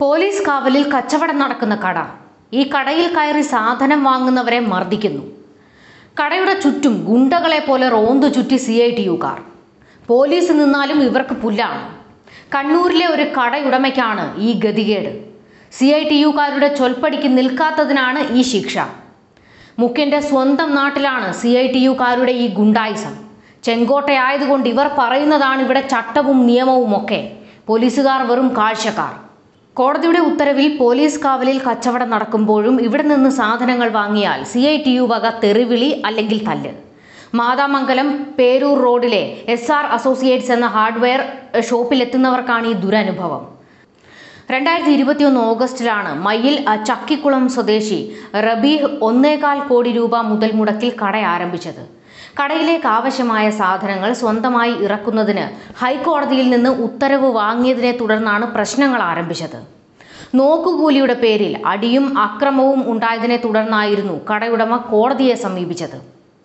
police കാവലിൽ കച്ചവടം നടക്കുന്ന കട ഈ കടയിൽ കയറി സാധനം വാങ്ങുന്നവരെ മർദ്ദിക്കുന്നു കടയുടെ ചുറ്റും ഗുണ്ടകളെ പോലെ റോന്തു ചുറ്റി സി ഐ ടി യുക്കാർ പോലീസ് നിന്നാലും ഇവർക്ക് പുല്ലാണ് കണ്ണൂരിലെ ഒരു കടയുടമയ്ക്കാണ് ഈ ഗതികേട് സി ഐ ടി യുക്കാരുടെ ചൊൽപ്പടിക്ക് നിൽക്കാത്തതിനാണ് ഈ ശിക്ഷ മുഖ്യന്റെ സ്വന്തം നാട്ടിലാണ് സി ഐ ടി യുക്കാരുടെ ഈ ഗുണ്ടായിസം ചെങ്കോട്ടയായതുകൊണ്ട് ഇവർ പറയുന്നതാണ് ഇവിടെ ചട്ടവും നിയമവും ഒക്കെ പോലീസുകാർ വെറും കാഴ്ചക്കാർ കോടതിയുടെ ഉത്തരവിൽ പോലീസ് കാവലിൽ കച്ചവടം നടക്കുമ്പോഴും ഇവിടെ നിന്ന് സാധനങ്ങൾ വാങ്ങിയാൽ സി ഐ ടി യു വക തെറിവിളി അല്ലെങ്കിൽ തല്ല് മാതാമംഗലം പേരൂർ റോഡിലെ എസ് ആർ അസോസിയേറ്റ്സ് എന്ന ഹാർഡ്വെയർ ഷോപ്പിലെത്തുന്നവർക്കാണ് ഈ ദുരനുഭവം രണ്ടായിരത്തി ഇരുപത്തിയൊന്ന് ഓഗസ്റ്റിലാണ് മയ്യിൽ അ, ചക്കിക്കുളം സ്വദേശി റബീഹ് ഒന്നേകാൽ കോടി രൂപ മുതൽ മുടക്കിൽ കട ആരംഭിച്ചത് കടയിലേക്ക് ആവശ്യമായ സാധനങ്ങൾ സ്വന്തമായി ഇറക്കുന്നതിന് ഹൈക്കോടതിയിൽ നിന്ന് ഉത്തരവ് വാങ്ങിയതിനെ തുടർന്നാണ് പ്രശ്നങ്ങൾ ആരംഭിച്ചത് നോക്കുകൂലിയുടെ പേരിൽ അടിയും അക്രമവും ഉണ്ടായതിനെ തുടർന്നായിരുന്നു കടയുടമ കോടതിയെ സമീപിച്ചത്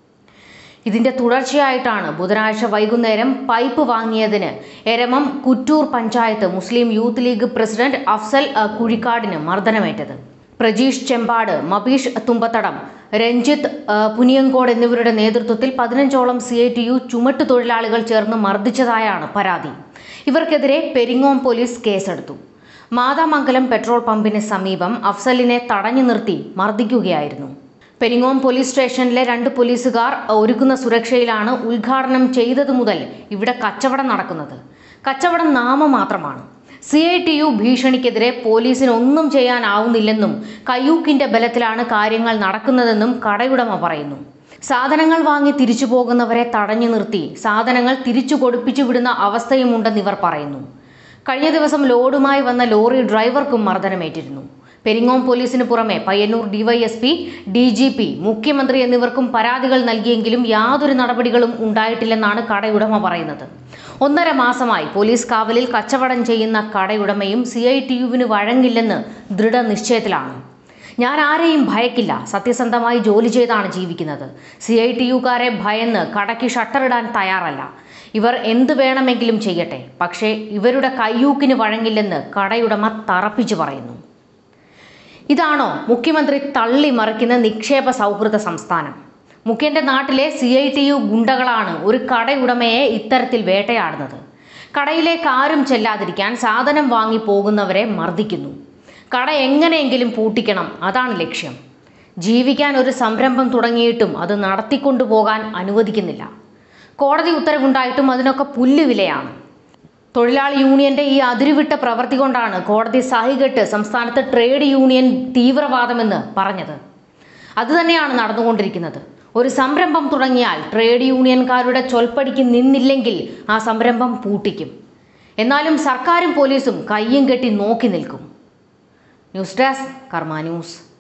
ഇതിന്റെ തുടർച്ചയായിട്ടാണ് ബുധനാഴ്ച വൈകുന്നേരം പൈപ്പ് വാങ്ങിയതിന് Eramam Kuttur panchayat Muslim Youth League president Afsal അ, കുഴിക്കാടിന് മർദ്ദനമേറ്റത് പ്രജീഷ് ചെമ്പാട് മബീഷ് തുമ്പത്തടം രഞ്ജിത്ത് അ, പുനിയങ്കോട് എന്നിവരുടെ നേതൃത്വത്തിൽ പതിനഞ്ചോളം സി ഐ ടി യു ചുമട്ടു തൊഴിലാളികൾ ചേർന്ന് മർദ്ദിച്ചതായാണ് പരാതി ഇവർക്കെതിരെ പെരിങ്ങോം പോലീസ് കേസെടുത്തു മാതാമംഗലം പെട്രോൾ പമ്പിന് സമീപം അഫ്സലിനെ തടഞ്ഞു നിർത്തി മർദ്ദിക്കുകയായിരുന്നു പെരിങ്ങോം പോലീസ് സ്റ്റേഷനിലെ രണ്ട് പോലീസുകാർ ഒരുക്കുന്ന സുരക്ഷയിലാണ് ഉദ്ഘാടനം ചെയ്തതു മുതൽ ഇവിടെ കച്ചവടം നടക്കുന്നത് കച്ചവടം നാമമാത്രമാണ് സി ഐ ടി യു ഭീഷണിക്കെതിരെ പോലീസിന് ഒന്നും ചെയ്യാനാവുന്നില്ലെന്നും കയ്യൂക്കിന്റെ ബലത്തിലാണ് കാര്യങ്ങൾ നടക്കുന്നതെന്നും കടയുടമ പറയുന്നു സാധനങ്ങൾ വാങ്ങി തിരിച്ചു പോകുന്നവരെ തടഞ്ഞു നിർത്തി സാധനങ്ങൾ തിരിച്ചു കൊടുപ്പിച്ചു വിടുന്ന അവസ്ഥയുമുണ്ടെന്ന് ഇവർ പറയുന്നു കഴിഞ്ഞ ദിവസം ലോഡുമായി വന്ന ലോറി ഡ്രൈവർക്കും മർദ്ദനമേറ്റിരുന്നു പെരിങ്ങോം പോലീസിന് പുറമെ Payyanur DYSP D G P മുഖ്യമന്ത്രി എന്നിവർക്കും പരാതികൾ നൽകിയെങ്കിലും യാതൊരു നടപടികളും ഉണ്ടായിട്ടില്ലെന്നാണ് കടയുടമ പറയുന്നത് ഒന്നര മാസമായി പോലീസ് കാവലിൽ കച്ചവടം ചെയ്യുന്ന കടയുടമയും സി ഐ ടി യുവിന് വഴങ്ങില്ലെന്ന് ദൃഢനിശ്ചയത്തിലാണ് ഞാൻ ആരെയും ഭയക്കില്ല സത്യസന്ധമായി ജോലി ചെയ്താണ് ജീവിക്കുന്നത് സി ഐ ടി യുക്കാരെ ഭയന്ന് കടയ്ക്ക് ഷട്ടറിടാൻ തയ്യാറല്ല ഇവർ എന്ത് വേണമെങ്കിലും ചെയ്യട്ടെ പക്ഷേ ഇവരുടെ കയ്യൂക്കിന് വഴങ്ങില്ലെന്ന് കടയുടമ തറപ്പിച്ചു പറയുന്നു ഇതാണോ മുഖ്യമന്ത്രി തള്ളി മറിക്കുന്ന നിക്ഷേപ സൗഹൃദ സംസ്ഥാനം മുഖ്യന്റെ നാട്ടിലെ സി ഐ ടി യു ഗുണ്ടകളാണ് ഒരു കടയുടമയെ ഇത്തരത്തിൽ വേട്ടയാടുന്നത് കടയിലേക്ക് ആരും ചെല്ലാതിരിക്കാൻ സാധനം വാങ്ങി പോകുന്നവരെ മർദ്ദിക്കുന്നു കട എങ്ങനെയെങ്കിലും പൂട്ടിക്കണം അതാണ് ലക്ഷ്യം ജീവിക്കാൻ ഒരു സംരംഭം തുടങ്ങിയിട്ടും അത് നടത്തിക്കൊണ്ടുപോകാൻ അനുവദിക്കുന്നില്ല കോടതി ഉത്തരവുണ്ടായിട്ടും അതിനൊക്കെ പുല്ലുവിലയാണ് തൊഴിലാളി യൂണിയന്റെ ഈ അതിരുവിട്ട പ്രവൃത്തി കൊണ്ടാണ് കോടതി സഹികെട്ട് സംസ്ഥാനത്ത് ട്രേഡ് യൂണിയൻ തീവ്രവാദമെന്ന് പറഞ്ഞത് അതുതന്നെയാണ് നടന്നുകൊണ്ടിരിക്കുന്നത് ഒരു സംരംഭം തുടങ്ങിയാൽ ട്രേഡ് യൂണിയൻകാരുടെ ചൊൽപ്പടിക്ക് നിന്നില്ലെങ്കിൽ ആ സംരംഭം പൂട്ടിക്കും എന്നാലും സർക്കാരും പോലീസും കയ്യും കെട്ടി നോക്കി നിൽക്കും ന്യൂസ് ഡെസ്ക് കർമ്മ ന്യൂസ്